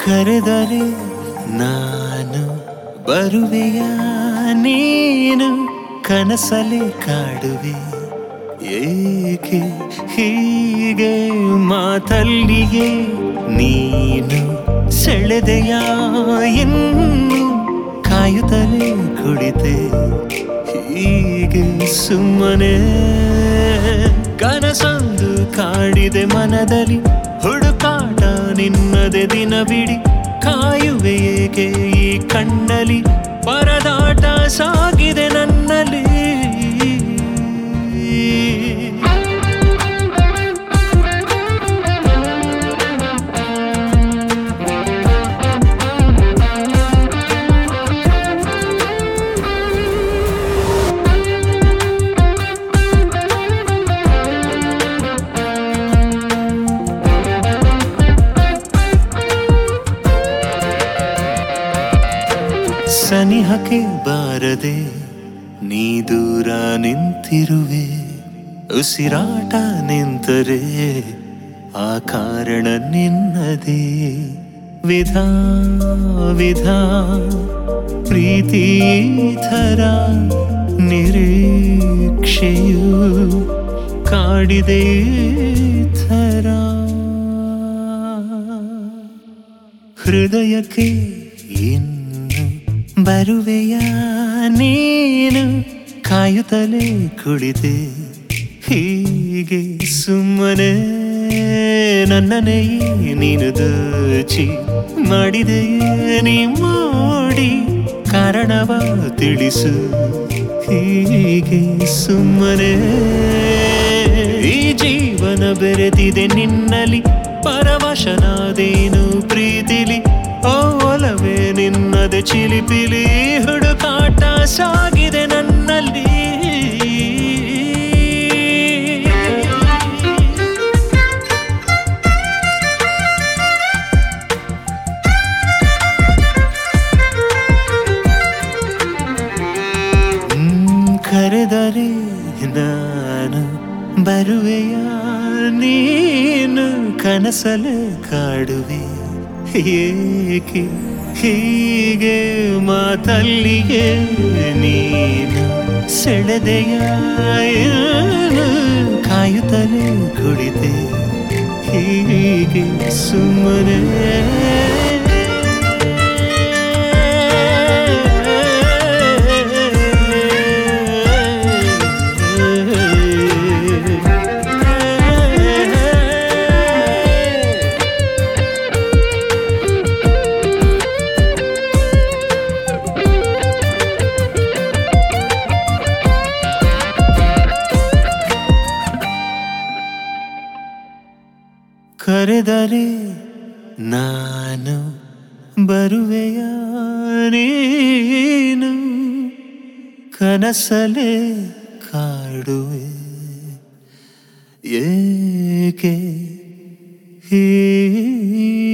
ಕರೆದರೆ ನಾನು ಬರುವೆಯ ನೀನು ಕನಸಲೆ ಕಾಡುವೆ ಏಕೆ ಹೀಗೆ ಮಾತಲ್ಲಿಯೇ ನೀನು ಸೆಳೆದೆಯ ಇನ್ನು ಕಾಯುತ್ತಲೇ ಕುಳಿತೆ ಹೀಗೆ ಸುಮ್ಮನೆ ಕನಸೊಂದು ಕಾಡಿದೆ ಮನದಲ್ಲಿ ಹುಡುಕಾಟ ನಿನ್ನದೆ ದಿನವಿಡಿ ಕಾಯುವೆ ಏಕೆ ಈ ಕಣ್ಣಲ್ಲಿ ಪರದಾಟ ಸಾಗಿದೆ ನನ್ನಲ್ಲಿ ಸನಿಹಕ್ಕೆ ಬಾರದೆ ನೀ ದೂರ ನಿಂತಿರುವೆ ಉಸಿರಾಟ ನಿಂತರೆ ಆ ಕಾರಣ ನಿನ್ನದೇ ವಿಧ ವಿಧ ಪ್ರೀತಿ ಥರ ನಿರೀಕ್ಷೆಯು ಕಾಡಿದೆ ಈ ಥರ ಹೃದಯಕ್ಕೆ ಇನ್ನು ಬರುವೆಯ ನೀನು ಕಾಯುತ್ತಲೇ ಕುಳಿತೆ ಹೀಗೆ ಸುಮ್ಮನೆ ನನ್ನನೇ ನೀನು ದೋಚಿ ಮಾಡಿದೆಯೇ ನೀ ಮಾಡಿ ಕಾರಣವ ತಿಳಿಸು ಹೀಗೆ ಸುಮ್ಮನೆ ಈ ಜೀವನ ಬೆರೆತಿದೆ ನಿನ್ನಲಿ ಪರವಶನಾದೇನು ಪ್ರೀತಿಲಿ ಓ ಒಲವೇ ನಿನ್ನದೆ ಚಿಲಿಪಿಲಿ ಹುಡುಕಾಟ ಸಾಗಿದೆ ನನ್ನಲ್ಲಿ ಹ್ಮ್, ಕರೆದರೆ ನಾನು ಬರುವೆಯ ನೀನು ಕನಸಲೆ ಕಾಡುವೆ ಏಕೆ ಹೀಗೆ ಮಾತಲ್ಲಿಗೆ ನೀನು ಸೆಳೆದೆಯ ಏನು ಕಾಯುತ್ತಲೇ ಕುಳಿತೆ ಹೀಗೆ ಸುಮ್ಮನೆ ಕರೆದರೆ ನಾನು ಬರುವೆಯ ನೀನು ಕನಸಲೆ ಕಾಡುವೆ ಏಕೆ ಹೀಗೆ